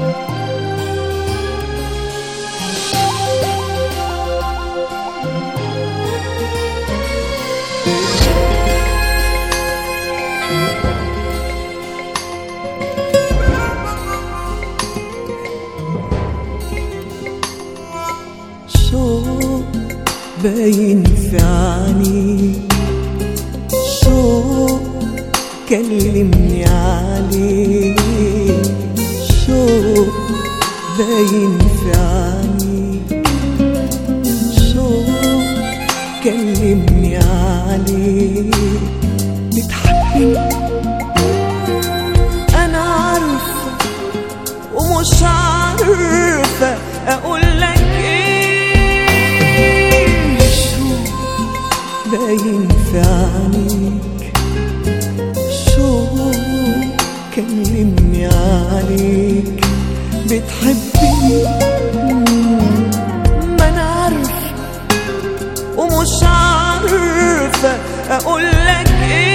شوق باين في عينيك شوق كلمني عليك شوق باين في عينيك شوق كلمني عليك بتحبني انا عارفه ومش عارفه اقول لك ايه شو باين في عينيك شو كلمني عليك بتحبني ما انا عارفه ومش عارفه اقول لك ايه